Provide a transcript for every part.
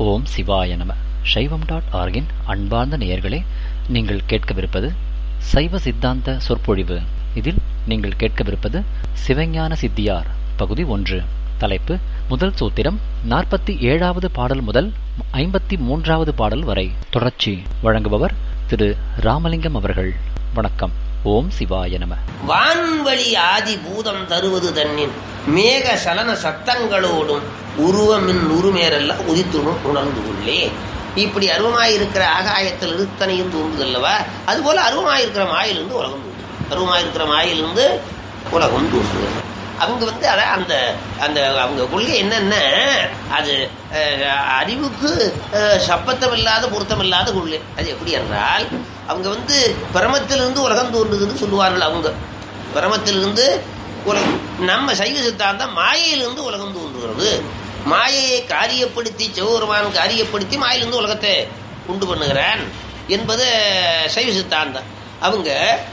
ஓம் சிவாய நம சைவம் டாட் ஆர்கின் அன்பார்ந்த நேயர்களே நீங்கள் கேட்கவிருப்பது சைவ சித்தாந்த சொற்பொழிவு இதில் நீங்கள் கேட்கவிருப்பது சிவஞான சித்தியார் பகுதி ஒன்று தலைப்பு முதல் சூத்திரம் நாற்பத்தி ஏழாவது பாடல் முதல் ஐம்பத்தி மூன்றாவது பாடல் வரை தொடர்ச்சி வழங்குபவர் திரு ராமலிங்கம் அவர்கள் வணக்கம் ஓம் சிவாய நம வான்வழி ஆதி பூதம் தருவது தன்னின் மேக சலன சத்தங்களோடும் உருவமின் உருமேரெல்லாம் உதித்துணும் உணர்ந்து கொள்ளே இப்படி அருவமாயிருக்கிற ஆகாயத்தில் இருத்தனையும் தோன்றுதல்லவா அதுபோல அருவமாயிருக்கிற மாயிலிருந்து உலகம் தோன்றுது அருவமாயிருக்கிற மாயிலிருந்து உலகம் தோன்றுது அவங்க வந்து அத அந்த அந்த அவங்க கொள்கை என்னன்னா அது அஹ், அறிவுக்கு அஹ், சப்பத்தம் இல்லாத பொருத்தம் இல்லாத கொள்கை அது எப்படி என்றால் அவங்க வந்து பிரமத்திலிருந்து உலகம் தோன்றுதுன்னு சொல்லுவார்கள் அவங்க பிரமத்திலிருந்து உலகம் நம்ம சைவ சித்தாந்தம் மாயையிலிருந்து உலகம் தோன்றுகிறது மாயையை காரியப்படுத்தி சிவபெருமான் காரியப்படுத்தி மாயிலிருந்து உலகத்தை உண்டு பண்ணுகிறான் என்பது சைவ சித்தாந்தம் அவங்க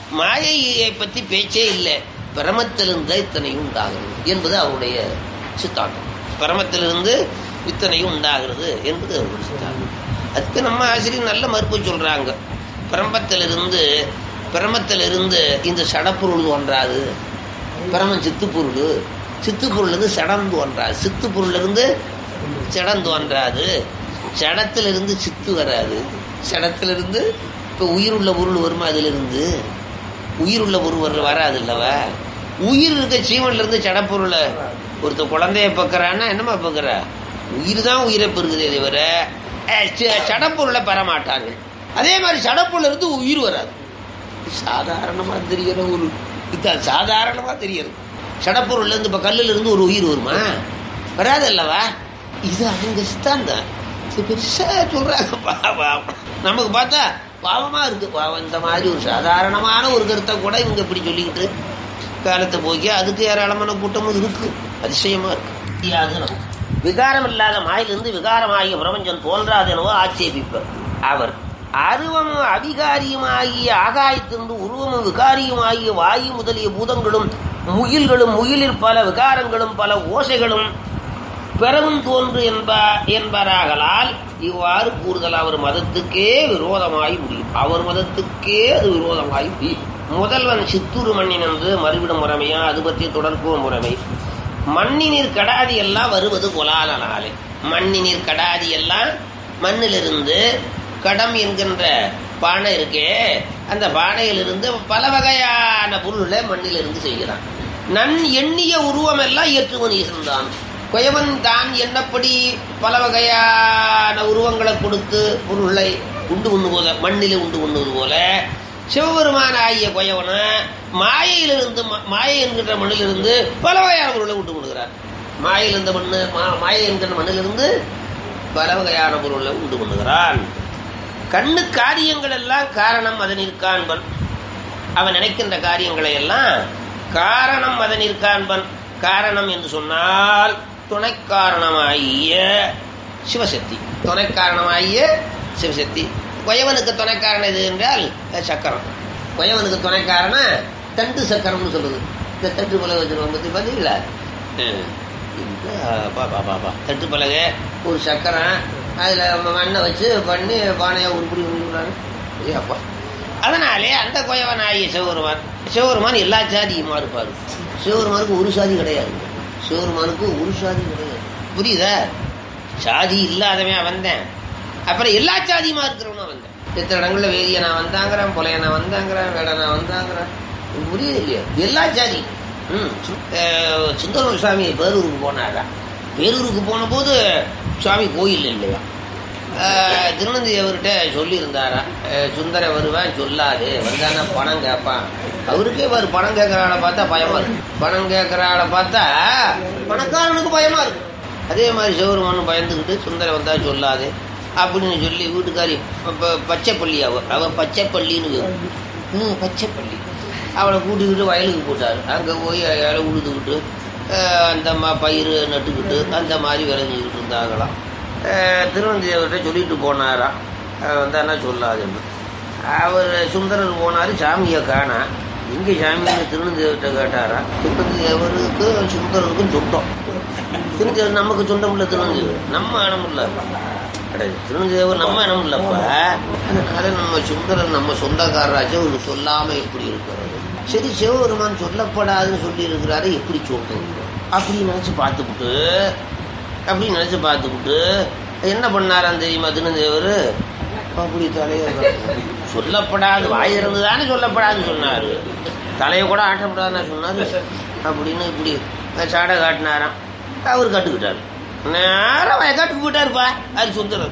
மாயையை பற்றி பேச்சே இல்லை பிரமத்திலிருந்து இத்தனையும் உண்டாகிறது என்பது அவருடைய சித்தாந்தம் பிரமத்திலிருந்து இத்தனையும் உண்டாகிறது என்பது அவருடைய சித்தாந்தம் அதுக்கு நம்ம ஆசிரியர் நல்ல மறுப்பு சொல்றாங்க பிரம்பத்திலிருந்து பிரமத்திலிருந்து இந்த சடப்பொருள் தோன்றாது பிரமன் சித்து பொருள் சித்து பொருள் இருந்து சடம் தோன்றாது சித்து பொருள் இருந்து சடம் தோன்றாது சடத்திலிருந்து சித்து வராது சடத்திலிருந்து இப்போ உயிருள்ள பொருள் வருமா அதிலிருந்து உயிருள்ள பொருள் வர வராது இல்லவா உயிர் இருக்க ஜீவன்ல இருந்து சடப்பொருளை ஒருத்த குழந்தைய பக்குறான்னா என்னமா பக்குற உயிர் தான் உயிரை பெருகுதே தவிர அஹ், ச- சடப்பொருளை பெற மாட்டார்கள் அதே மாதிரி சடப்பொருள் இருந்து உயிர் வராது சாதாரணமா தெரிகிற ஒரு இதுதான் சாதாரணமா தெரியுது சடப்பொருள்ல இருந்து இப்ப கல்லுல இருந்து ஒரு உயிர் வருமா வராது அல்லவா இது அவங்க சித்தாந்தம் இது பெருசா சொல்றாங்க பாவம். நமக்கு பார்த்தா பாவமா இருக்கு பாவம் இந்த மாதிரி ஒரு சாதாரணமான ஒரு கருத்தை கூட இவங்க இப்படி சொல்லிக்கிட்டு காலத்தை போக்கி அதுக்கு ஏராளமான கூட்டமும் இருக்கு அதிசயமா இருக்கு தெரியாது நமக்கு. விகாரம் இல்லாத மாயிலிருந்து விகாரமாகிய பிரபஞ்சம் தோன்றாது எனவோ ஆட்சேபிப்பர் அவர் அருவமும் அவிகாரியுமாகிய ஆகாயத்திலிருந்து உருவமும் விகாரியுமாகிய வாயு முதலிய பூதங்களும் முகில்களும் முகிலில் பல விகாரங்களும் பல ஓசைகளும் பெறவும் தோன்று என்ப என்பராகலால் இவ்வாறு கூறுதல் அவர் மதத்துக்கே விரோதமாய் முடியும் அவர் மதத்துக்கே அது விரோதமாய் முடியும் முதல்வன் சித்தூர் மண்ணின் என்று மறுவிடும் முறைமையா அது பற்றி தொடர்பும் முறைமை மண்ணினீர் கடாதி எல்லாம் வருவது கொலாலனாலே மண்ணினீர் கடாதி எல்லாம் மண்ணிலிருந்து கடம் என்கின்ற பானை இருக்கே அந்த பானையிலிருந்து பல வகையான பொருள்களை மண்ணிலிருந்து செய்கிறான் நன் எண்ணிய உருவம் எல்லாம் ஏற்றுவன் ஈசன்தான் குயவன் தான் எண்ணப்படி பல வகையான உருவங்களை கொடுத்து பொருள்களை உண்டு உண்ணு போல மண்ணிலே உண்டு உண்ணுவது போல சிவபெருமான ஆகிய குயவன மாயையிலிருந்து ம- மாயை என்கின்ற மண்ணிலிருந்து பல வகையான பொருளை உண்டு பண்ணுகிறார் மாயில் இருந்த மண்ணு மா- மாயை என்கின்ற மண்ணிலிருந்து பல வகையான பொருளை உண்டு பண்ணுகிறான் கண்ணு காரியங்கள் எல்லாம் காரணம் அதனில் காண்பன் அவன் நினைக்கின்ற காரியங்களை எல்லாம் காரணம் அதனில் காண்பன் காரணம் என்று சொன்னால் துணை காரணமாகிய சிவசக்தி துணை காரணமாகிய சிவசக்தி கொயவனுக்கு துணை காரணம் எது என்றால் அஹ், சக்கரம் கொயவனுக்கு துணை காரணம் தண்டு சக்கரம்னு சொல்லுது இந்த தட்டு பலகை வச்சிருவோம் பத்தி பார்த்தீங்களா ம். இந்த, பா பா பா பா தட்டு பலகை ஒரு சக்கரம் அதில் மண்ணை வச்சு பண்ணி பானையை உருப்படி பண்ணிவிடுறாங்க ஏ அப்பா அதனாலே அந்த கோயவன் ஆகிய சிவபெருமான் சிவபெருமான் எல்லா சாதியுமா இருப்பார் சிவபெருமானுக்கு ஒரு சாதி கிடையாது சிவபெருமானுக்கு ஒரு சாதி கிடையாது புரியுதா சாதி இல்லாதவன் வந்தேன் அப்புறம் எல்லா சாதியுமா இருக்கிறவனும் வந்தேன் எத்தனை இடங்கள்ல வேதியனா வந்தாங்கிறான் புலையனா வந்தாங்கிறான் வேடனா வந்தாங்கிறான் உனக்கு புரியுது இல்லையா எல்லா ஜாதி ம் சு- அஹ், சுந்தரமூர் சுவாமி பேரூருக்கு போனாரா பேரூருக்கு போன போது சுவாமி கோயில் இல்லையா ஆஹ், திருநந்தி அவர்கிட்ட சொல்லியிருந்தாரா அஹ், சுந்தர வருவான் சொல்லாது வந்தானா பணம் கேட்பான் அவருக்கே பாரு பணம் கேட்கற ஆளை பார்த்தா பயமா இருக்கு பணம் கேட்கற ஆளை பார்த்தா பணக்காரனுக்கு பயமா இருக்கு அதே மாதிரி சிவருமானும் பயந்துக்கிட்டு சுந்தர வந்தா சொல்லாது அப்படின்னு சொல்லி வீட்டுக்காரி ப- ப- பச்சைப்பள்ளி அவ அவ பச்சைப்பள்ளின்னு பேரு. ம், பச்சைப்பள்ளி அவளை கூட்டிக்கிட்டு வயலுக்கு போட்டார் அங்கே போய் இலை உழுதுகிட்டு அஹ், அந்த மா பயிர் நட்டுக்கிட்டு அந்த மாதிரி விளைஞ்சிக்கிட்டு இருந்தாங்களாம் அஹ், திருவனந்தபுரத்தை சொல்லிட்டு போனாராம் அஹ், வந்தான்னா சொல்லாதுன்னு அவர் சுந்தரர் போனார் சாமியை காணா இங்கே சாமின்னு திருநந்தேவர்கிட்ட கேட்டாரா திருநந்தேவருக்கு சுந்தரருக்கும் சொந்தம் திருநந்தேவர் நமக்கு சொந்தம் இல்லை திருநந்தேவர் நம்ம ஆனமில்ல அட திருநெல்வேலி நம்ம இனம் இல்லப்பா அதனால நம்ம சுந்தரன் நம்ம சொந்தக்காரராச்சும் ஒரு சொல்லாம எப்படி இருக்கிறது சரி சிவபெருமான் சொல்லப்படாதுன்னு சொல்லி இருக்கிறாரு எப்படி சொல்றது அப்படி நினைச்சு பார்த்துக்கிட்டு அப்படி நினைச்சு பார்த்துக்கிட்டு என்ன பண்ணாராம் தெரியுமா திருநெல்வேலி அப்படி தலையை சொல்லப்படாது வாயிருந்து தானே சொல்லப்படாதுன்னு சொன்னாரு தலையை கூட ஆட்டப்படாதுன்னு சொன்னாரு அப்படின்னு இப்படி சாடை காட்டினாராம் அவர் கட்டுக்கிட்டாரு நேரம் வயக்காட்டுக்கு போயிட்டாருப்பா அது சுந்தரம்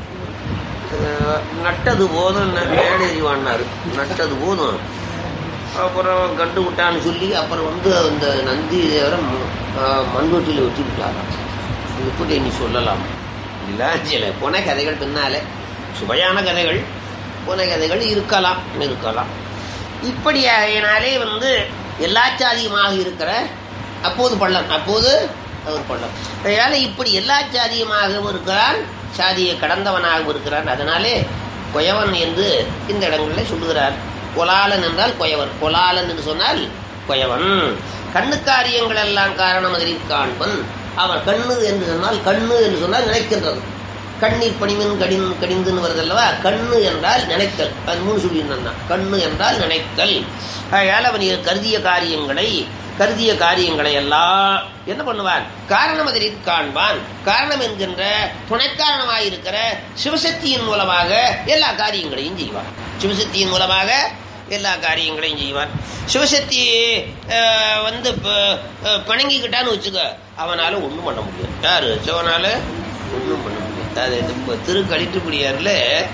அஹ் நட்டது போதும் மேடேறி வாடினாரு நட்டது போதும் அப்புறம் கண்டு விட்டான்னு சொல்லி அப்புறம் வந்து அந்த நந்தி தேவரை மண்வெட்டியில் வச்சு விட்டாராம் இப்படி நீ சொல்லலாம் இல்லை சில புனை கதைகள் பின்னாலே சுவையான கதைகள் புனை கதைகள் இருக்கலாம் இருக்கலாம் இப்படியாகினாலே வந்து எல்லா சாதியுமாக இருக்கிற அப்போது பள்ளம் அப்போது அவர் பள்ளம் அதனால இப்படி எல்லா சாதியுமாகவும் இருக்கிறான் சாதியை கடந்தவனாகவும் இருக்கிறான் அதனாலே கொயவன் என்று இந்த இடங்களில் சொல்லுகிறார் கொலாலன் என்றால் கொயவன் கொலாலன் என்று சொன்னால் கொயவன் கண்ணு காரியங்கள் எல்லாம் காரணம் அதில் காண்பன் அவன் கண்ணு என்று சொன்னால் கண்ணு என்று சொன்னால் நினைக்கின்றது கண்ணீர் பணிமின் கடின் கடிந்துன்னு வருதல்லவா கண்ணு என்றால் நினைத்தல் அது மூணு சொல்லியிருந்தான் கண்ணு என்றால் நினைத்தல் ஆகையால் அவன் கருதிய காரியங்களை கருதிய காரியங்களை எல்லாம் என்ன பண்ணுவான் காரணம் அதில் காண்பான் காரணம் என்கின்ற துணைக்காரணமாயிருக்கிற சிவசக்தியின் மூலமாக எல்லா காரியங்களையும் செய்வான் சிவசக்தியின் மூலமாக எல்லா காரியங்களையும் செய்வான் சிவசக்தி அஹ், வந்து ப- அஹ், பிணங்கிக்கிட்டான்னு வச்சுக்க அவனால ஒன்றும் பண்ண முடியும் யாரு சிவனால ஒன்றும் பண்ண முடியும் அது இப்போ திருக்கழிட்டுப்படியாரில்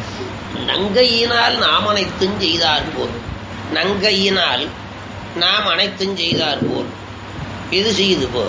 நங்கையினால் நாம் அனைத்தும் செய்தார் போல் நங்கையினால் நாம் அனைத்தும் செய்தார் போல் இது செய்யுது போ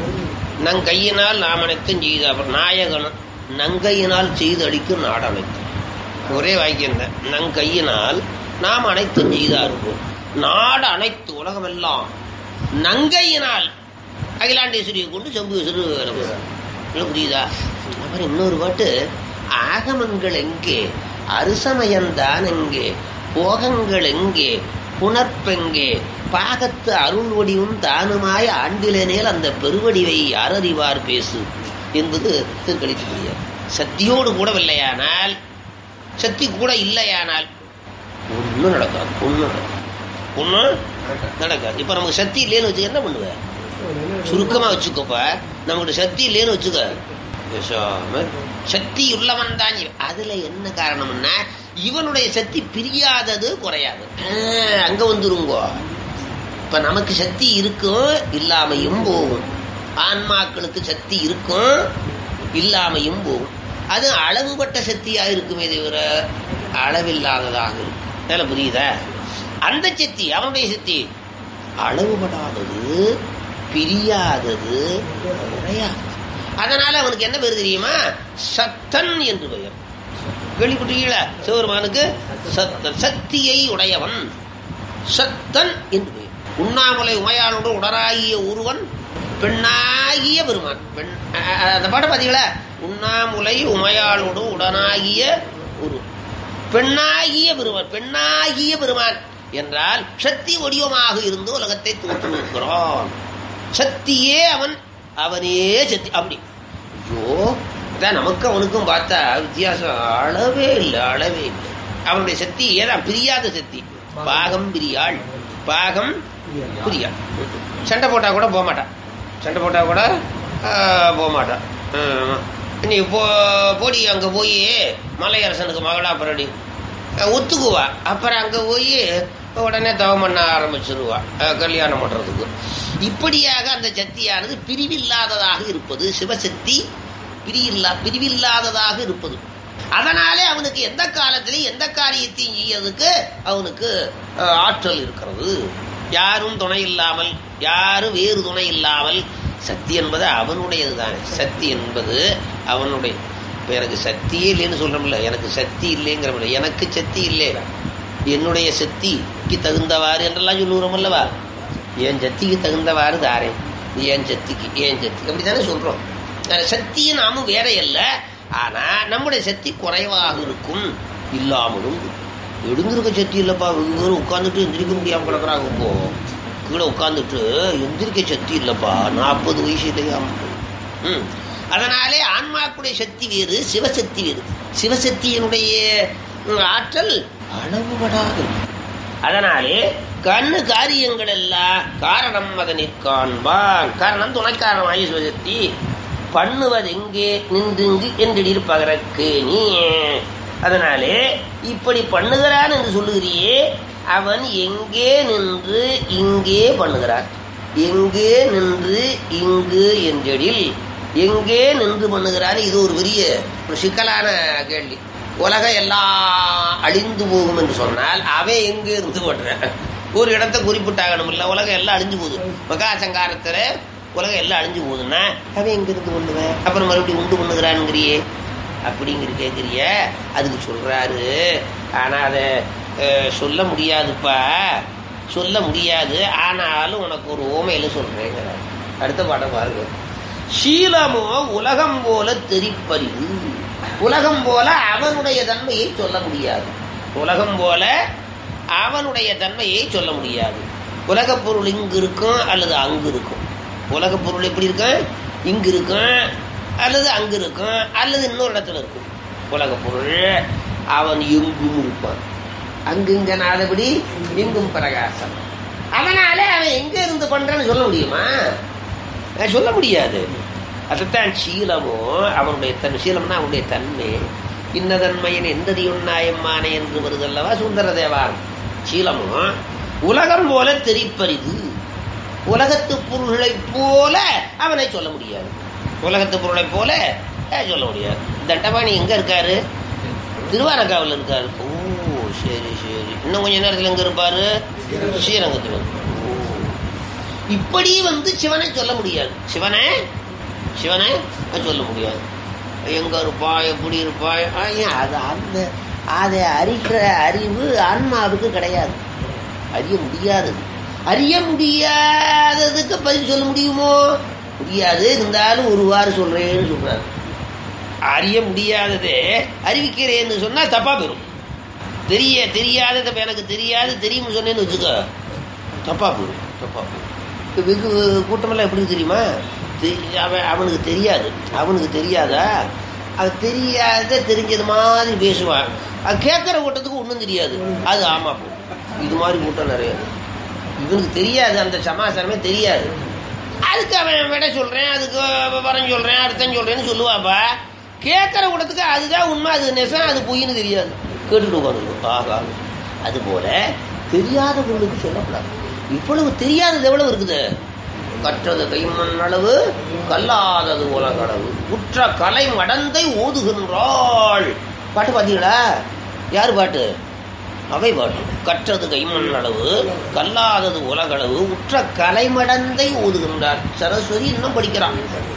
நங் கையினால் நாம் அனைத்தும் செய்தார் நாயகன் நங்கையினால் செய்து அளிக்கும் நாடு அனைத்தும் ஒரே வாக்கியம் தான் நங் கையினால் நாம் அனைத்தும் செய்தார் போல் நாடு அனைத்து உலகமெல்லாம் நங்கையினால் அகிலாண்டேஸ்வரியை கொண்டு செம்புஸ்வரு இல்லை புரியுதா அப்புறம் இன்னொரு பாட்டு ஆகமங்கள் எங்கே அருசமயந்தான் எங்கே போகங்கள் எங்கே புனர்ப்பெங்கே பாகத்து அருள் வடிவும் தானுமாய் ஆண்டிலனேல் அந்த பெருவடிவை யாரறிவார் பேசு என்பது திருக்கணித்து சக்தியோடு கூடவில்லையானால் சக்தி கூட இல்லையானால் ஒன்றும் நடக்காது ஒன்றும் நடக்காது ஒன்றும் நடக்காது இப்போ நமக்கு சக்தி இல்லைன்னு வச்சு என்ன பண்ணுவேன் சுருக்கமா வச்சுக்கோப்பா நம்மகிட்ட சக்தி இல்லைன்னு வச்சுக்க பேசாம சக்தி உள்ளவன் தான் இவன். அதுல என்ன காரணம்னா இவனுடைய சக்தி பிரியாதது குறையாது ஆஹ், அங்க வந்துருங்கோ இப்ப நமக்கு சக்தி இருக்கும் இல்லாமையும் போகும் ஆன்மாக்களுக்கு சக்தி இருக்கும் இல்லாமையும் போகும் அது அளவுபட்ட சக்தியா இருக்குமே தவிர அளவில்லாததாக இருக்கும் வேலை புரியுதா அந்த சக்தி அவனுடைய சக்தி அளவுபடாதது பிரியாதது குறையாது அதனால அவனுக்கு என்ன பேர் தெரியுமா சத்தன் என்று பெயர் கேள்விப்பட்டீங்களா சிவபெருமானுக்கு சத்தன் சக்தியை உடையவன் சத்தன் என்று பெயர் உண்ணாமுலை உமையாளோடு உடராகிய ஒருவன் பெண்ணாகிய பெருமான் பெண் அ- அ- அந்த பாட்டை பார்த்தீங்களா உண்ணாமுலை உமையாளோடு உடனாகிய ஒரு பெண்ணாகிய பெருமான் பெண்ணாகிய பெருமான் என்றால் சக்தி வடிவமாக இருந்து உலகத்தை தோற்றுவிக்கிறான் சக்தியே அவன் அவனே சக்தி அப்படி ஐயோ அதான் நமக்கு அவனுக்கும் பார்த்தா வித்தியாசம் அளவே இல்லை அளவே இல்லை அவனுடைய சக்தி ஏதான் பிரியாத சக்தி பாகம் பிரியாள் பாகம் பிரியாள் சண்டை போட்டா கூட போக மாட்டான் சண்டை போட்டா கூட ஆஹ், போக மாட்டான் ஆமா. நீ போ போடி அங்க போய் மலையரசனுக்கு மகளா பரடி அஹ், ஒத்துக்குவா அப்புறம் அங்க போய் உடனே தவம் பண்ண ஆரம்பிச்சிருவா அஹ், கல்யாணம் பண்றதுக்கு இப்படியாக அந்த சக்தியானது பிரிவில்லாததாக இருப்பது சிவசக்தி பிரியில்லா பிரிவில்லாததாக இருப்பது அதனாலே அவனுக்கு எந்த காலத்திலையும் எந்த காரியத்தையும் செய்யறதுக்கு அவனுக்கு அஹ், ஆற்றல் இருக்கிறது யாரும் துணை இல்லாமல் யாரும் வேறு துணை இல்லாமல் சக்தி என்பது அவனுடையது தானே சக்தி என்பது அவனுடைய இப்போ எனக்கு சக்தியே இல்லைன்னு சொல்றோம்ல எனக்கு சக்தி இல்லைங்கிறோம்ல எனக்கு சக்தி இல்லை என்னுடைய சக்திக்கு தகுந்தவாறு என்றெல்லாம் சொல்லுகிறோம் அல்லவா என் சக்திக்கு தகுந்தவாறு தாரேன் என் சக்திக்கு என் சக்தி அப்படித்தானே சொல்றோம் அஹ் சக்தியை நாமும் வேற அல்ல ஆனா நம்முடைய சக்தி குறைவாக இருக்கும் இல்லாமலும் இருக்கும். எழுந்திருக்க சக்தி இல்லப்பா வெகு நேரம் உட்காந்துட்டு எந்திரிக்க முடியாம கிடக்குறாங்க இப்போ கீழே உட்காந்துட்டு எந்திரிக்க சக்தி இல்லப்பா நாற்பது வயசு இல்லையா ம் அதனாலே ஆன்மாக்குடைய சக்தி வேறு சிவசக்தி வேறு சிவசக்தியினுடைய ம், ஆற்றல் அளவுபடாது அதனாலே கண்ணு காரியங்கள் எல்லாம் காரணம் அதனிற் காண்பான் காரணம் துணைக்காரணமாகி சிவசக்தி பண்ணுவது எங்கே நின்றுங்கு என்றிடிர் பகரக்கு நீ அதனாலே இப்படி பண்ணுகிறான் என்று சொல்லுகிறியே அவன் எங்கே நின்று இங்கே பண்ணுகிறான் எங்கே நின்று இங்கு என்றெடில் எங்கே நின்று பண்ணுகிறான் இது ஒரு பெரிய ஒரு சிக்கலான கேள்வி உலகம் எல்லாம் அழிந்து போகும் என்று சொன்னால் அவன் எங்கே இருந்து பண்றான் ஒரு இடத்த குறிப்பிட்டாகணும் இல்ல உலகம் எல்லாம் அழிஞ்சு போகுது மகாசங்காரத்துல உலகம் எல்லாம் அழிஞ்சு போகுதுன்னா அவன் எங்க இருந்து பண்ணுவேன் அப்புறம் மறுபடியும் உண்டு பண்ணுகிறான்ங்கிறியே அப்படிங்கிற கேட்குறிய அதுக்கு சொல்றாரு ஆனா அதை அஹ், சொல்ல முடியாதுப்பா சொல்ல முடியாது ஆனாலும் உனக்கு ஒரு ஓமையில சொல்றேங்கிறார் அடுத்த பாடம் பாருங்க சீலமோ உலகம் போல தெரிப்பறிவு உலகம் போல அவனுடைய தன்மையை சொல்ல முடியாது உலகம் போல அவனுடைய தன்மையை சொல்ல முடியாது உலகப் பொருள் இங்கு இருக்கும் அல்லது அங்கு இருக்கும் உலகப் பொருள் எப்படி இருக்கும் இங்கு இருக்கும் அல்லது அங்கு இருக்கும் அல்லது இன்னொரு இடத்துல இருக்கும் உலகப் பொருள் அவன் எங்கும் இருப்பான் அங்குங்க நாதபடி எங்கும் பிரகாசம் அதனால அவன் எங்க இருந்து பண்றான்னு சொல்ல முடியுமா அஹ் சொல்ல முடியாது அதுதான் சீலமோ அவனுடைய தன் சீலம்னா அவனுடைய தன்மை இன்னதன்மையின் எந்ததி உண்ணாயம்மானே என்று வருதல்லவா சுந்தர தேவாரம் சீலமோ உலகம் போல தெரிப்பரிது உலகத்து பொருள்களைப் போல அவனை சொல்ல முடியாது உலகத்து பொருளைப் போல அஹ், சொல்ல முடியாது தண்டபாணி எங்க இருக்காரு திருவாரக்காவில் இருக்காரு ஓ சரி சரி இன்னும் கொஞ்ச நேரத்தில் எங்க இருப்பாரு ஸ்ரீரங்கத்தில் இருப்பாரு. ஓ. இப்படி வந்து சிவனை சொல்ல முடியாது சிவனை சிவனை சொல்ல முடியாது எங்க இருப்பா எப்படி இருப்பா ஆ, ஏன் அது அந்த அதை அறிகிற அறிவு ஆன்மாவுக்கு கிடையாது அறிய முடியாதது அறிய முடியாததுக்கு பதில் சொல்ல முடியுமோ முடியாது இருந்தாலும் ஒரு வாரம் சொல்றேன்னு சொல்றாரு அறிய முடியாததே அறிவிக்கிறேன்னு சொன்னா தப்பா போயிடும் தெரிய தெரியாதது இப்ப எனக்கு தெரியாது தெரியும்னு சொன்னேன்னு வச்சுக்கோ தப்பா போயிடும் தப்பா போயிடும் இப்ப வெகு கூட்டமெல்லாம் எப்படி தெரியுமா தெ- அவன் அவனுக்கு தெரியாது அவனுக்கு தெரியாதா அது தெரியாத தெரிஞ்சது மாதிரி பேசுவான் அது கேட்குற கூட்டத்துக்கு ஒன்றும் தெரியாது அது ஆமா போ இது மாதிரி கூட்டம் நிறைய இவனுக்கு தெரியாது அந்த சமாசாரமே தெரியாது அதுக்கு அவன் விட சொல்றேன் அதுக்கு வரம் சொல்றேன் அர்த்தம் சொல்றேன்னு சொல்லுவாப்பா கேட்குற கூட்டத்துக்கு அதுதான் உண்மை அது நெசம் அது பொய்ன்னு தெரியாது கேட்டுட்டு உட்காந்துருக்கும் ஆகா அது போல தெரியாத பொருளுக்கு சொல்லக்கூடாது இவ்வளவு தெரியாதது எவ்வளவு இருக்குது கற்றது கைமண் அளவு கல்லாதது உலகளவு உற்ற கலை மடந்தை ஓதுகின்றாள் பாட்டு பார்த்தீங்களா யார் பாட்டு அவை பாட்டு கற்றது கைமண் அளவு கல்லாதது உலகளவு உற்ற கலைமடந்தை ஓதுகின்றார் சரஸ்வதி இன்னும் படிக்கிறான்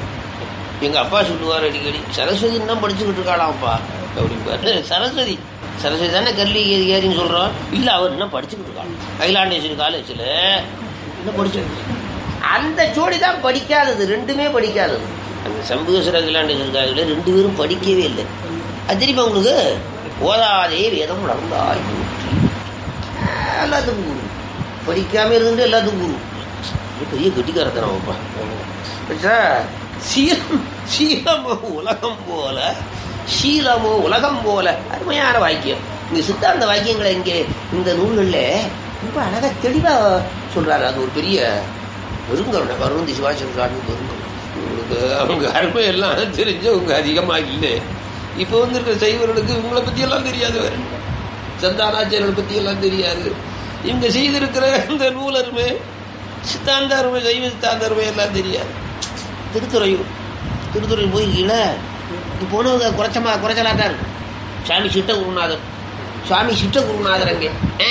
எங்க அப்பா சொல்லுவார் அடிக்கடி சரஸ்வதி இன்னும் படிச்சுக்கிட்டு இருக்காளாம்ப்பா அப்படிம்பாரு சரஸ்வதி சரஸ்வதி தானே கல்வி ஏறி ஏறின்னு சொல்றோம் இல்ல அவர் இன்னும் படிச்சுக்கிட்டு இருக்காங்க அகிலாண்டேஸ்வரி காலேஜில் இன்னும் படிச்சுக்கிட்டு அந்த ஜோடி தான் படிக்காதது ரெண்டுமே படிக்காதது அந்த சம்புகேஸ்வர அகிலாண்டேஸ்வரி காலேஜில் ரெண்டு பேரும் படிக்கவே இல்லை அது தெரியுமா உங்களுக்கு ஓதாதே வேதம் நடந்தாய் போற்றி எல்லாத்துக்கும் குரு படிக்காம இருந்துட்டு எல்லாத்துக்கும் குரு இது பெரிய கெட்டிக்காரத்தனம் அப்பா புரியுதா? சீலம் சீலமோ உலகம் போல சீலமோ உலகம் போல அருமையான வாக்கியம் இந்த சித்தாந்த வாக்கியங்களை இங்கே இந்த நூல்கள்ல ரொம்ப அழகா தெளிவா சொல்றாரு அது ஒரு பெரிய பெருங்கருணை பருவந்தி சிவாசன் காட்டு பெருங்கருணை உங்களுக்கு அவங்க அருமை எல்லாம் தெரிஞ்சவங்க அதிகமா இல்லை இப்போ வந்திருக்கிற சைவர்களுக்கு இவங்களை பத்தி எல்லாம் தெரியாது வேற சந்தானாச்சாரியர்களை பத்தி எல்லாம் தெரியாது இவங்க செய்திருக்கிற இந்த நூலருமே சித்தாந்த அருமை சைவ சித்தாந்த அருமை எல்லாம் தெரியாது திருத்துறையூர் திருத்துறையூர் போயிருக்கீங்களா இது போனவங்க குறைச்சமா குறைச்சலாட்டா இருக்கு சாமி சிட்ட குருநாதர் சுவாமி சிட்ட குருநாதர் அங்கே ஆ.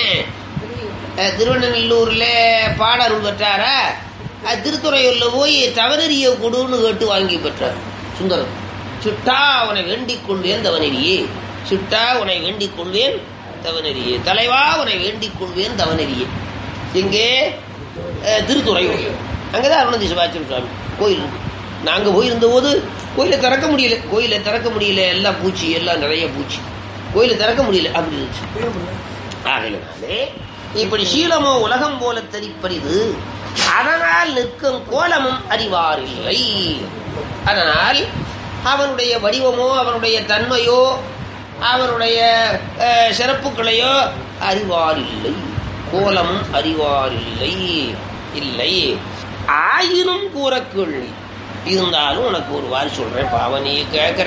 அஹ், திருவண்ணநல்லூர்ல பாடருள் பெற்றாரா அஹ், திருத்துறையூர்ல போய் தவறறிய கொடுன்னு கேட்டு வாங்கி பெற்றார் சுந்தரம் சிட்டா உனை வேண்டிக் கொள்வேன் தவநெறியே சிட்டா உனை வேண்டிக் கொள்வேன் தவநெறியே தலைவா உனை வேண்டிக் கொள்வேன் தவநெறியே எங்கே அஹ், திருத்துறையூர் அங்கதான் அருணந்தி சிவாச்சாரிய சுவாமி கோயில் இருக்கு நாங்க போயிருந்த போது கோயிலை திறக்க முடியல கோயிலை திறக்க முடியல எல்லாம் பூச்சி எல்லாம் நிறைய பூச்சி கோயிலை திறக்க முடியல அப்படி இருந்துச்சு ஆகையினாலே இப்படி சீலமோ உலகம் போல தெரிப்பரிது அதனால் நிற்கும் கோலமும் அறிவாரில்லை அதனால் அவனுடைய வடிவமோ அவனுடைய தன்மையோ அவனுடைய அஹ், சிறப்புகளையோ அறிவாரில்லை கோலம் அறிவாரில்லை இல்லை ஆயினும் கூற கேள்வி இருந்தாலும் உனக்கு ஒரு வாரி சொல்றேன் பாவம் நீ கேட்குற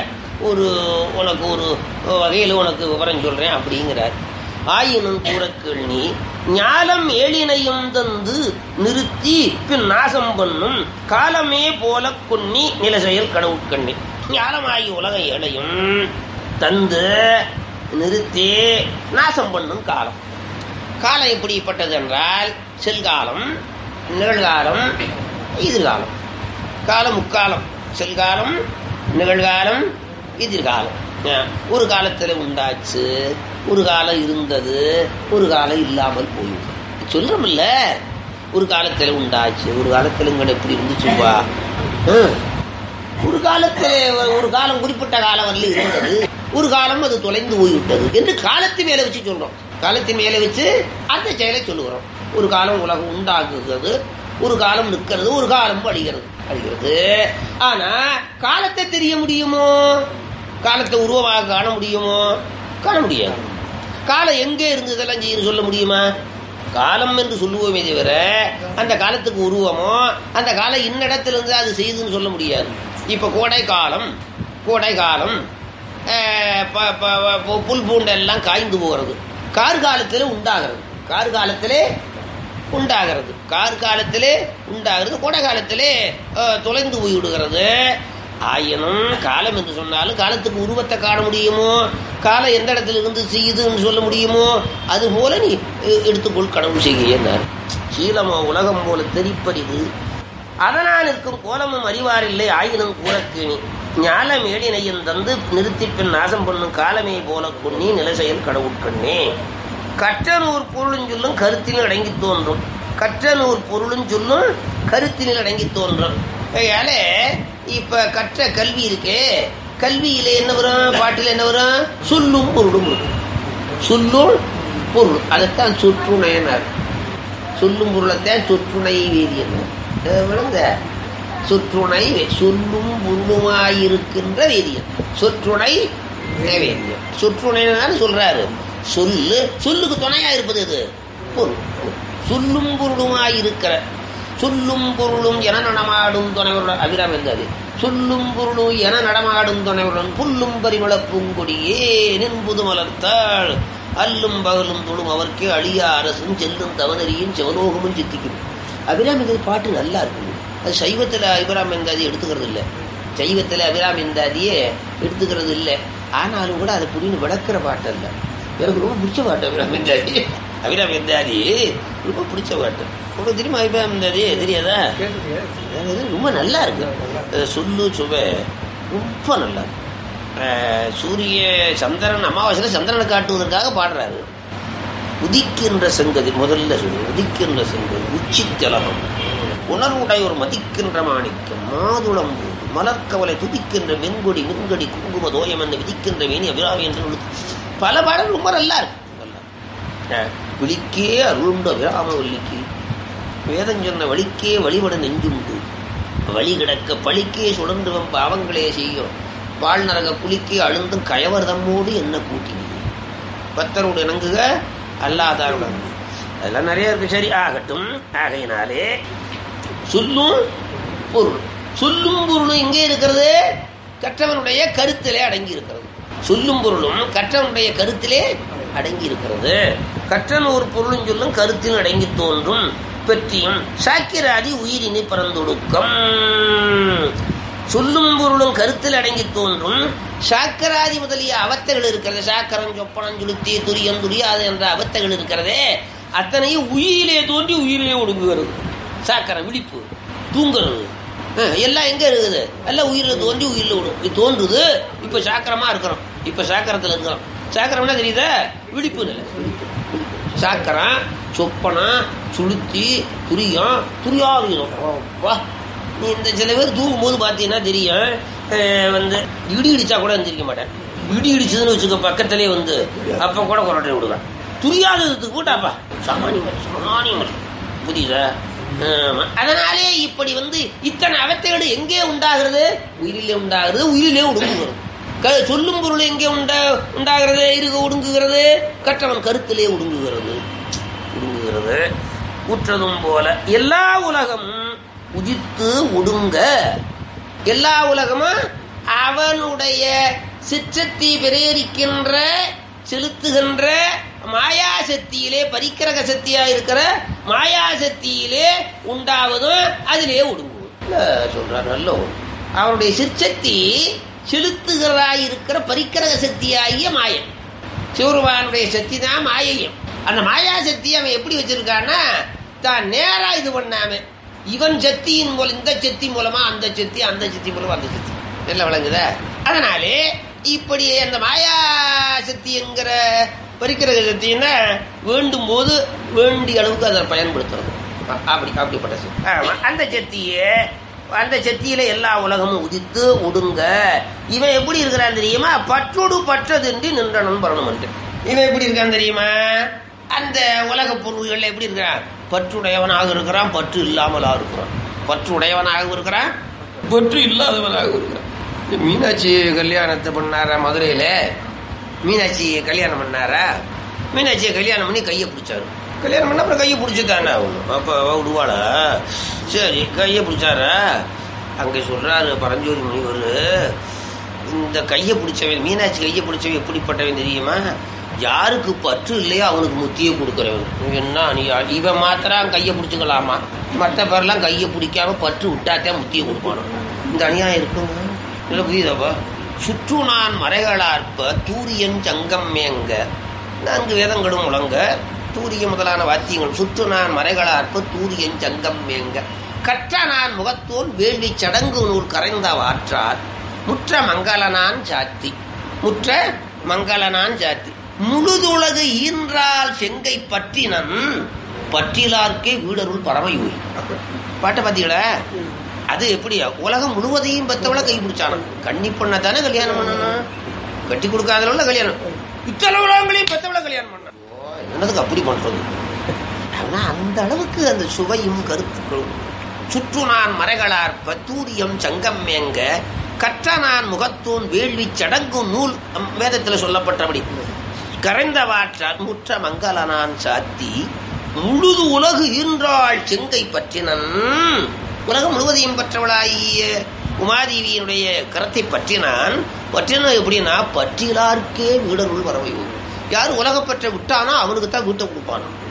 ஒரு உனக்கு ஒரு வகையில் உனக்கு விவரம் சொல்றேன் அப்படிங்கிறார் ஆயினும் கூற கேள்வி ஞாலம் ஏழினையும் தந்து நிறுத்தி பின் நாசம் பண்ணும் காலமே போல கொன்னி நில செயல் கடவுட்கண்ணி ஞாலமாகி உலக ஏழையும் தந்து நிறுத்தி நாசம் பண்ணும் காலம் காலம் எப்படிப்பட்டது என்றால் செல்காலம் நிகழ்காலம் எதிர்காலம் காலம் முக்காலம் செல்காலம் நிகழ்காலம் எதிர்காலம் அஹ், ஒரு காலத்தில் உண்டாச்சு ஒரு காலம் இருந்தது ஒரு காலம் இல்லாமல் போயிடும் சொல்றோம்ல ஒரு காலத்தில் உண்டாச்சு ஒரு காலத்தில் இங்கே எப்படி இருந்துச்சுப்பா ஹம். ஒரு காலத்தில் ஒரு காலம் குறிப்பிட்ட காலம் வரல இருந்தது ஒரு காலம் அது தொலைந்து போய்விட்டது என்று காலத்தின் மேல வச்சு சொல்றோம் காலத்தின் மேல வச்சு அந்த செயலை சொல்லுகிறோம் ஒரு காலம் உலகம் உண்டாக்குகிறது ஒரு காலம் நிற்கிறது ஒரு காலம் அழிகிறது அழிகிறது ஆனா காலத்தை தெரிய முடியுமோ காலத்தை உருவமாக காண முடியுமோ காண முடியாது காலம் எங்கே இருந்ததெல்லாம் செய்யணும் சொல்ல முடியுமா காலம் என்று சொல்லுவோமே தவிர அந்த காலத்துக்கு உருவமோ அந்த காலம் இன்னிடத்துல இருந்து அது செய்யுதுன்னு சொல்ல முடியாது இப்ப கோடை காலம் கோடை காலம் அஹ், ப- ப- ப- புல் பூண்டெல்லாம் காய்ந்து போகிறது கார்காலத்தில் உண்டாகிறது கார்காலத்திலே உண்டாகிறது கார் காலத்திலே உண்டாகிறது கோடை காலத்திலே அஹ், தொலைந்து போய் விடுகிறது ஆயினும் காலம் என்று சொன்னாலும் காலத்துக்கு உருவத்தை காண முடியுமோ காலம் எந்த இடத்துல இருந்து செய்யுதுன்னு சொல்ல முடியுமோ அது போல நீ அஹ், எடுத்துக்கொள் கடவுள் செய்கிறார் சீலமோ உலகம் போல தெரிப்பரிது அதனால் இருக்கும் கோலமும் அறிவாரில்லை ஆயினும் கூறக்கேணி ஞாலம் ஏடினையும் தந்து நிறுத்தி பின் நாசம் பண்ணும் காலமே போல கொன்னி நில செயல் கடவுட்கண்ணே கற்ற நூறு பொருளும் சொல்லும் கருத்தினில் அடங்கி தோன்றும் கற்ற நூறு பொருளும் சொல்லும் கருத்தினில் அடங்கி தோன்றும் அதனால இப்ப கற்ற கல்வி இருக்கே கல்வியில என்ன வரும் பாட்டில் என்ன வரும் சொல்லும் பொருளும் இருக்கும் சொல்லும் பொருள் அதைத்தான் சொற்றுணையினர் சொல்லும் பொருளைத்தான் சொற்றுணை வேதியன் விளங்க சொற்றுணை வே- சொல்லும் பொருளுமாயிருக்கின்ற வேதியன் சொற்றுணை வேதியன் சொற்றுணைன்னு சொல்றாரு சொல்லு சொல்லுக்கு துணையா இருப்பது எது பொருள் சொல்லும் பொருளுமாயிருக்கிற சொல்லும் பொருளும் என நடமாடும் துணைவருடன் அபிராம் என்றது சொல்லும் பொருளும் என நடமாடும் துணைவருடன் புல்லும் பரிமள பூங்கொடியே நின்புது மலர்த்தாள் அல்லும் பகலும் தொழும் அவர்க்கே அழியா அரசும் செல்லும் தவனரியும் செவலோகமும் சித்திக்கும் அபிராம் எந்தாதி பாட்டு நல்லா இருக்குது அது சைவத்தில் அபிராம் எந்தாதி எடுத்துக்கிறது இல்லை சைவத்தில் அபிராம் எந்தாதியே எடுத்துக்கிறது இல்லை ஆனாலும் கூட அதை புரிந்து விளக்குற பாட்டு அல்ல எனக்கு ரொம்ப பிடிச்ச பாட்டு அபிராம் எந்தாதி அபிராம் எந்தாதி ரொம்ப பிடிச்ச பாட்டு உங்களுக்கு தெரியுமா அபிராம் எந்தாதி தெரியாதா அது ரொம்ப நல்லா இருக்கு அஹ் சொல்லு சுவை ரொம்ப நல்லா இருக்கு அஹ் சூரிய சந்திரன் அமாவாசையில் சந்திரனை காட்டுவதற்காக பாடுறாரு உதிக்கின்ற செங்கதி முதல்ல சொல்லு உதிக்கின்ற செங்கதி உச்சி திலகம் உணர்வுடையோர் மதிக்கின்ற மாணிக்கம் மாதுளம் மலர்கவலை துதிக்கின்ற வெண்கொடி மின்கொடி குங்கும தோயம் என்று விதிக்கின்ற வேணி அபிராமி என்று எழுது பல பாடல் ரொம்ப நல்லா இருக்கு நல்லா இருக்கு. அஹ் விழிக்கே அருளுண்டு அபிராம வள்ளிக்கு வேதம் சொன்ன வழிக்கே வழிபட நெஞ்சுண்டு வழி கிடக்க பழிக்கே சுழன்றுவன் பாவங்களே செய்யும் பால் நரக குளிக்கே அழுந்தும் கயவர்தம்மோடு என்ன கூட்டினீங்க பக்தரோடு இணங்குக அல்லாதாருடன் அதெல்லாம் நிறைய இருக்கு சரி ஆகட்டும் ஆகையினாலே சொல்லும் பொருள் சொல்லும் பொருளும் எங்கே இருக்கிறது கற்றவனுடைய கருத்திலே அடங்கி இருக்கிறது சொல்லும் பொருளும் கற்றவனுடைய கருத்திலே அடங்கி இருக்கிறது கற்றன் ஒரு பொருளும் சொல்லும் கருத்தில் அடங்கி தோன்றும் பெற்றியும் சாக்கிராதி உயிரினை பரந்தொடுக்கம் சொல்லும் பொருளும் கருத்தில் அடங்கி தோன்றும் சாக்கராதி முதலிய அவத்தைகள் இருக்கிறது சாக்கரம் சொப்பனம் சுளுத்தி துரியன் துரியாது என்ற அவத்தைகள் இருக்கிறதே அத்தனையும் உயிரிலே தோன்றி உயிரிலே ஒடுங்குகிறது சாக்கரம் விழிப்பு தூங்குறது அஹ், எல்லாம் எங்க இருக்குது எல்லாம் உயிரில் தோன்றி உயிரில் விடும் இது தோன்றுது இப்ப சாக்கரமா இருக்கிறோம் இப்ப சாக்கரத்துல இருக்கிறோம் சாக்கரம்னா தெரியுதா விழிப்பு நிலை சாக்கரம் சொப்பனம் சுளுத்தி துரியம் துரியாவியம் வா நீ இந்த சில பேர் தூங்கும்போது பார்த்தீங்கன்னா தெரியும் அஹ் வந்து இடி இடிச்சா கூட எந்திரிக்க மாட்டேன் இடி இடிச்சதுன்னு வச்சுக்க பக்கத்திலே வந்து அப்ப கூட கொரட்டை விடுவேன் துரியாததுக்கு கூட்டாப்பா சாமானியம் சாமானியம் புரியுதா ஆமா. அதனாலே இப்படி வந்து இத்தனை அவத்தைகள் எங்கே உண்டாகிறது உயிரிலே உண்டாகிறது உயிரிலே ஒடுங்குகிறது க- சொல்லும் பொருள் எங்கே உண்டா உண்டாகிறது இருக ஒடுங்குகிறது கற்றவன் கருத்திலே ஒடுங்குகிறது ஒடுங்குகிறது உற்றதும் போல எல்லா உலகமும் உதித்து ஒடுங்க எல்லா உலகமும் அவனுடைய சிற்றத்தை பிரேரிக்கின்ற செலுத்துகின்ற மாயாசக்தியிலே பரிக்கிரக சக்தியா இருக்கிற மாயாசக்தியிலே உண்டாவதும் அதிலே ஒடுங்குவது இல்ல, சொல்றார் நல்ல அவனுடைய சிற்சக்தி செலுத்துகிறதாய் இருக்கிற பரிக்கிரக சக்தியாகிய மாயன் சிவருமானுடைய சக்தி தான் மாயையும் அந்த மாயா சக்தி அவன் எப்படி வச்சிருக்கான்னா தான் நேரா இது பண்ணாம இவன் சக்தியின் மூலம் இந்த சக்தி மூலமா அந்த சக்தி அந்த சக்தி மூலமா அந்த சக்தி எல்லாம் விளங்குதா அதனாலே இப்படி அந்த மாயா சக்தி என்கிற பரிக்கிரக சக்தின்னா வேண்டும் போது வேண்டிய அளவுக்கு அதை பயன்படுத்துறது அ- அப்படி அப்படிப்பட்ட சக்தி ஆமா, அந்த சக்தியே அந்த சக்தியில எல்லா உலகமும் உதித்து ஒடுங்க இவன் எப்படி இருக்கிறான் தெரியுமா பற்றோடு பற்றதின்றி நின்றனும் பரணும் இவன் எப்படி இருக்கான் தெரியுமா அந்த உலக பொருள்கள் எப்படி இருக்கிறான் பற்றுடையவனாக இருக்கிறான் பற்று இல்லாமலாக இருக்கிறான் பற்றுடையவனாக இருக்கிறான் பற்று இல்லாதவனாக இருக்கிறான் இந்த மீனாட்சி கல்யாணத்தை பண்ணாரா மதுரையில மீனாட்சி கல்யாணம் பண்ணாரா மீனாட்சியை கல்யாணம் பண்ணி கையை பிடிச்சாரு கல்யாணம் பண்ண அப்புறம் கையை பிடிச்சிட்டானே ஆகணும் அப்போ விடுவாளா சரி கையை பிடிச்சாரா அங்கே சொல்றாரு பரஞ்சோதி முனிவர் இந்த கையை பிடிச்சவன் மீனாட்சி கையை பிடிச்சவன் எப்படிப்பட்டவன் தெரியுமா யாருக்கு பற்று இல்லையோ அவனுக்கு முத்தியை கொடுக்குறவன் என்ன நீ இவன் மாத்திரம் கையை பிடிச்சிக்கலாமா மற்ற பேர்லாம் கையை பிடிக்காம பற்று விட்டாத்தான் முத்தியை கொடுப்பானோ இந்த அநியாயம் இருக்குங்க இல்லை புரியுதாப்பா சுற்று நான் மறைகளார்ப்ப தூரியன் சங்கம் மேங்க நான்கு வேதங்களும் முழங்க தூரிய முதலான வாத்தியங்கள் சுற்று நான் மறைகளார்ப்ப தூரியன் சங்கம் மேங்க கற்ற நான் முகத்தோல் வேள்வி சடங்கு நூல் கரைந்த வாற்றால் முற்ற மங்களனான் சாத்தி முற்ற மங்களனான் சாத்தி முழுதுலகு ஈன்றால் செங்கை பற்றினன் பற்றிலார்க்கே வீடருள் பரமயூரி பாட்டை பார்த்தீங்களா அது எப்படி உலகம் முழுவதையும் பெத்தவள கை பிடிச்சான கன்னி பொண்ணை தானே கல்யாணம் பண்ணணும் கட்டி கொடுக்காதவள கல்யாணம் இத்தனை உலகங்களையும் பெத்தவள கல்யாணம் பண்ண என்னதுக்கு அப்படி பண்றது ஆனா அந்த அளவுக்கு அந்த சுவையும் கருத்துக்களும் சுற்று நான் மறைகளார் பத்தூரியம் சங்கம் மேங்க கற்ற நான் முகத்தூன் வேள்வி சடங்கு நூல் அம் வேதத்தில் சொல்லப்பட்டபடி கரைந்த வாற்றால் முற்ற மங்களனான் சாத்தி முழுது உலகு ஈன்றாள் செங்கை பற்றினன் உலகம் முழுவதையும் பற்றவளாகிய உமாதேவியினுடைய கரத்தை பற்றினான் பற்றின எப்படின்னா பற்றிலார்க்கே வீடருள் வரவை யார் உலகப்பற்ற விட்டானோ அவனுக்கு தான் வீட்டை கொடுப்பானோ